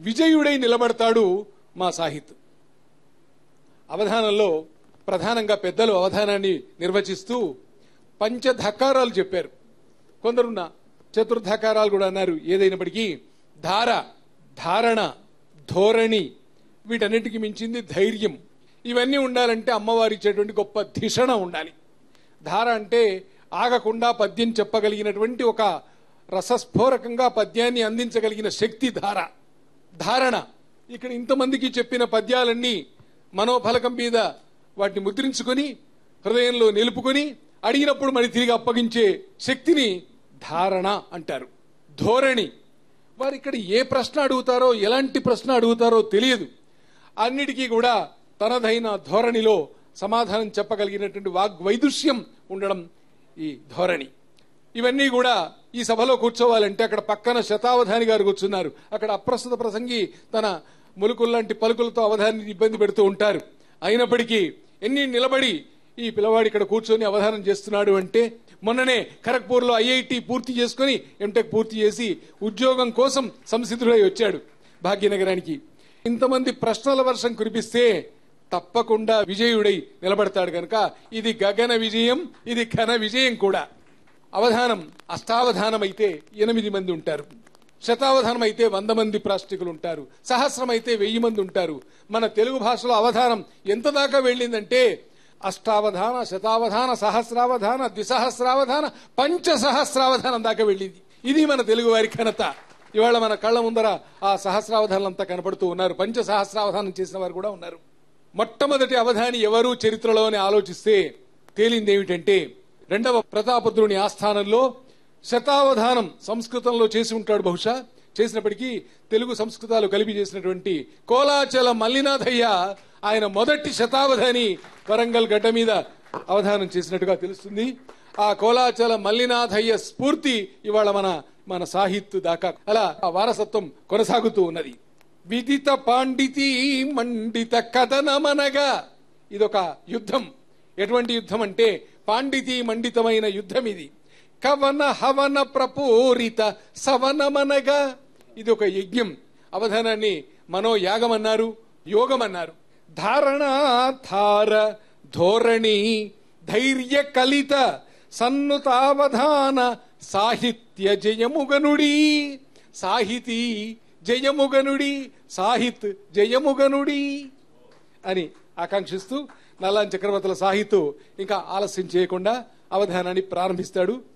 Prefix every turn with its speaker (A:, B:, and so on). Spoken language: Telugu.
A: విజయుడై నిలబడతాడు మా సాహిత్ అవధానంలో ప్రధానంగా పెద్దలు అవధానాన్ని నిర్వచిస్తూ పంచధకారాలు చెప్పారు కొందరున్న చతుర్ధకారాలు కూడా అన్నారు ఏదైనప్పటికీ ధార ధారణ ధోరణి వీటన్నిటికీ మించింది ధైర్యం ఇవన్నీ ఉండాలంటే అమ్మవారి ఇచ్చేటువంటి గొప్ప ధిషణ ఉండాలి ధార అంటే ఆగకుండా పద్యం చెప్పగలిగినటువంటి ఒక రసస్ఫోరకంగా పద్యాన్ని అందించగలిగిన శక్తి ధార ధారణ ఇక్కడ ఇంతమందికి చెప్పిన పద్యాలన్నీ మనోఫలకం మీద వాటిని ముద్రించుకొని హృదయంలో నిలుపుకొని అడిగినప్పుడు మరి తిరిగి అప్పగించే శక్తిని ధారణ అంటారు ధోరణి వారు ఇక్కడ ఏ ప్రశ్న అడుగుతారో ఎలాంటి ప్రశ్న అడుగుతారో తెలియదు అన్నిటికీ కూడా తనదైన ధోరణిలో సమాధానం చెప్పగలిగినటువంటి వాగ్వైదుష్యం ఉండడం ఈ ధోరణి ఇవన్నీ కూడా ఈ సభలో కూర్చోవాలంటే అక్కడ పక్కన శతావధాని గారు కూర్చున్నారు అక్కడ అప్రస్తుత ప్రసంగి తన ములుకుల్లాంటి పలుకులతో అవధాని ఇబ్బంది పెడుతూ ఉంటారు అయినప్పటికీ ఎన్ని నిలబడి ఈ పిల్లవాడు ఇక్కడ కూర్చొని అవధానం చేస్తున్నాడు అంటే మొన్ననే ఖరగ్పూర్ లో ఐఐటి పూర్తి చేసుకుని ఎంటెక్ పూర్తి చేసి ఉద్యోగం కోసం సంసిద్ధుడై వచ్చాడు భాగ్యనగరానికి ఇంతమంది ప్రశ్నల వర్షం కురిపిస్తే తప్పకుండా విజయుడై నిలబడతాడు కనుక ఇది గగన విజయం ఇది ఘన విజయం కూడా అవధానం అష్టావధానం అయితే ఎనిమిది మంది ఉంటారు శతావధానం అయితే వంద మంది ప్రాష్టికులు ఉంటారు సహస్రం అయితే వెయ్యి మంది ఉంటారు మన తెలుగు భాషలో అవధానం ఎంత దాకా వెళ్ళిందంటే అష్టావధాన శతావధాన సహస్రావధాన ద్విసహస్రావధాన పంచసహస్రావధానం దాకా వెళ్ళింది ఇది మన తెలుగు వారి ఘనత ఇవాళ మన కళ్ళ ముందర ఆ సహస్రావధానం అంతా కనపడుతూ ఉన్నారు పంచ సహస్రావధానం చేసిన వారు కూడా ఉన్నారు మొట్టమొదటి అవధాని ఎవరు చరిత్రలోనే ఆలోచిస్తే తేలింది ఏమిటంటే రెండవ ప్రతాపరుద్రుని ఆస్థానంలో శతావధానం సంస్కృతంలో చేసి ఉంటాడు బహుశా చేసినప్పటికీ తెలుగు సంస్కృతాలు కలిపి చేసినటువంటి కోలాచల మల్లినాథయ్య ఆయన మొదటి శతావధాని వరంగల్ గడ్డ మీద అవధానం చేసినట్టుగా తెలుస్తుంది ఆ కోలాచల మల్లినాథయ్య స్ఫూర్తి ఇవాళ మన మన సాహిత్య దాకా అలా ఆ వారసత్వం కొనసాగుతూ ఉన్నది విదిత పాండితి మండిత కథనమనగా ఇదొక యుద్ధం ఎటువంటి యుద్ధం అంటే పాండితి మండితమైన యుద్ధం ఇది కవన హవన ప్రపూరిత సవనమనగా ఇది ఒక యజ్ఞం అవధానాన్ని మనోయాగం అన్నారు యోగం అన్నారు ధారణ ధార ధోరణి ధైర్య కలిత సన్నుతావధాన సాహిత్య జయముగనుడి సాహితీ జయముగనుడి సాహిత్ జయముగనుడి అని ఆకాంక్షిస్తూ నల్లాన్ చక్రవర్తుల సాహితు ఇంకా ఆలస్యం చేయకుండా అవధానాన్ని ప్రారంభిస్తాడు